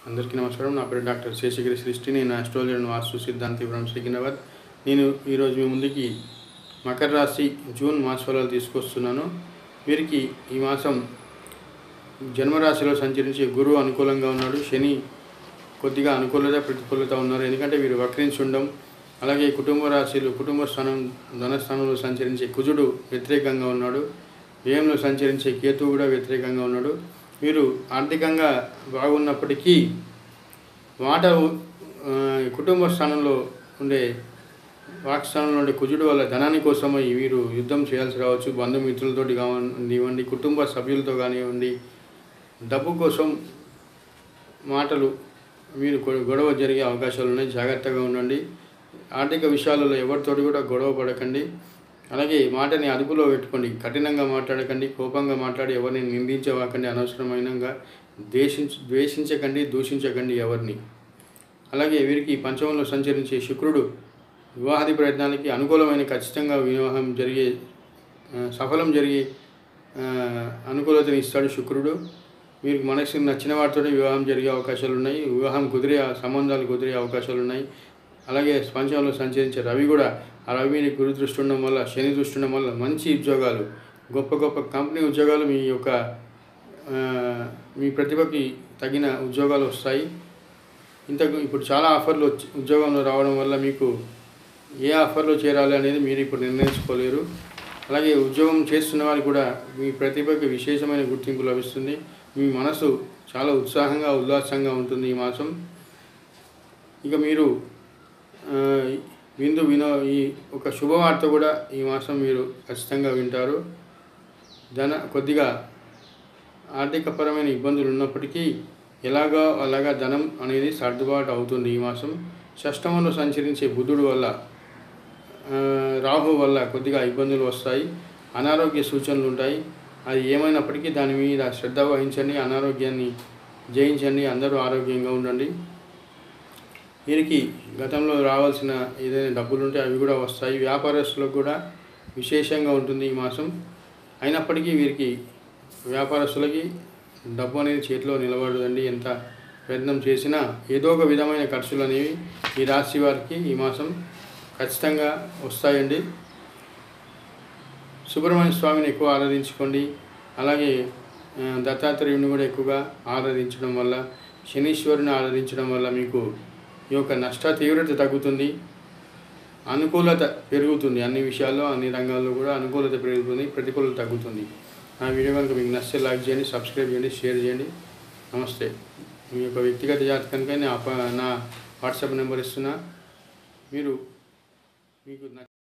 అందరికీ నమస్కారం నా పేరు డాక్టర్ శేషగిరి సృష్టి నేను ఆస్ట్రాలజీ అండ్ వాస్తు సిద్ధాంతి ఫ్రమ్ సికింద్రాబాద్ నేను ఈరోజు మీ ముందుకి మకర రాశి జూన్ మాస ఫలాలు తీసుకొస్తున్నాను వీరికి ఈ మాసం జన్మరాశిలో సంచరించే గురువు అనుకూలంగా ఉన్నాడు శని కొద్దిగా అనుకూలత ప్రతికూలత ఉన్నారు ఎందుకంటే వీరు వక్రించి ఉండడం అలాగే కుటుంబ రాశిలో కుటుంబ స్థానం ధనస్థానంలో సంచరించే కుజుడు వ్యతిరేకంగా ఉన్నాడు వ్యయంలో సంచరించే కేతు కూడా వ్యతిరేకంగా ఉన్నాడు వీరు ఆర్థికంగా బాగున్నప్పటికీ మాట ఆ, కుటుంబ స్థానంలో ఉండే వాక్స్థానంలో ఉండే కుజుడు వల్ల ధనాని కోసమై వీరు యుద్ధం చేయాల్సి రావచ్చు బంధుమిత్రులతోటి కానివ్వండి కుటుంబ సభ్యులతో కానివ్వండి డబ్బు కోసం మాటలు మీరు గొ- గొడవ జరిగే అవకాశాలు ఉన్నాయి జాగ్రత్తగా ఉండండి ఆర్థిక విషయాలలో ఎవరితోటి కూడా గొడవ పడకండి అలాగే మాటని అదుపులో పెట్టుకోండి కఠినంగా మాట్లాడకండి కోపంగా మాట్లాడి ఎవరిని నిందించవాకండి అనవసరమైనగా ద్వేషించ ద్వేషించకండి దూషించకండి ఎవరిని అలాగే వీరికి పంచమంలో సంచరించే శుక్రుడు వివాహాది ప్రయత్నాలకి అనుకూలమైన ఖచ్చితంగా వివాహం జరిగే ఆ, సఫలం జరిగే ఆ, అనుకూలతని ఇస్తాడు శుక్రుడు మీకు మనసుకు నచ్చిన వాటితో వివాహం జరిగే అవకాశాలు ఉన్నాయి వివాహం కుదిరే సంబంధాలు కుదిరే అవకాశాలు ఉన్నాయి అలాగే పంచంలో సంచరించే రవి కూడా ఆ రవిని గురు దృష్టి ఉండడం వల్ల శని దృష్టి ఉండడం వల్ల మంచి ఉద్యోగాలు గొప్ప గొప్ప కంపెనీ ఉద్యోగాలు మీ యొక్క ఆ, మీ ప్రతిభకి తగిన ఉద్యోగాలు వస్తాయి ఇంతకు ఇప్పుడు చాలా ఆఫర్లు వచ్చి ఉద్యోగంలో రావడం వల్ల మీకు ఏ ఆఫర్లో చేరాలి అనేది మీరు ఇప్పుడు నిర్ణయించుకోలేరు అలాగే ఉద్యోగం చేస్తున్న వారికి కూడా మీ ప్రతిభకి విశేషమైన గుర్తింపు లభిస్తుంది మీ మనసు చాలా ఉత్సాహంగా ఉల్లాసంగా ఉంటుంది ఈ మాసం ఇక మీరు ఆ, విందు వినో ఈ ఒక శుభవార్త కూడా ఈ మాసం మీరు ఖచ్చితంగా వింటారు ధన కొద్దిగా ఆర్థికపరమైన ఇబ్బందులు ఉన్నప్పటికీ ఎలాగో అలాగా ధనం అనేది సర్దుబాటు అవుతుంది ఈ మాసం షష్టమంలో సంచరించే బుధుడు వల్ల ఆ, రాహు వల్ల కొద్దిగా ఇబ్బందులు వస్తాయి అనారోగ్య సూచనలు ఉంటాయి అది ఏమైనప్పటికీ దాని మీద శ్రద్ధ వహించండి అనారోగ్యాన్ని జయించండి అందరూ ఆరోగ్యంగా ఉండండి వీరికి గతంలో రావాల్సిన ఏదైనా డబ్బులు ఉంటే అవి కూడా వస్తాయి వ్యాపారస్తులకు కూడా విశేషంగా ఉంటుంది ఈ మాసం అయినప్పటికీ వీరికి వ్యాపారస్తులకి డబ్బు అనేది చేతిలో నిలబడదండి ఎంత ప్రయత్నం చేసినా ఏదో ఒక విధమైన ఖర్చులు అనేవి ఈ రాశి వారికి ఈ మాసం ఖచ్చితంగా వస్తాయండి సుబ్రహ్మణ్య స్వామిని ఎక్కువ ఆరాధించుకోండి అలాగే ఆ, దత్తాత్రేయుని కూడా ఎక్కువగా ఆరాధించడం వల్ల శనీశ్వరుని ఆరాధించడం వల్ల మీకు ఈ యొక్క నష్ట తీవ్రత తగ్గుతుంది అనుకూలత పెరుగుతుంది అన్ని విషయాల్లో అన్ని రంగాల్లో కూడా అనుకూలత పెరుగుతుంది ప్రతికూలత తగ్గుతుంది నా వీడియో కనుక మీకు నచ్చితే లైక్ చేయండి సబ్స్క్రైబ్ చేయండి షేర్ చేయండి నమస్తే మీ యొక్క వ్యక్తిగత జాతకానికై నా అప- నా వాట్సాప్ నెంబర్ ఇస్తున్నా మీరు మీకు నచ్చ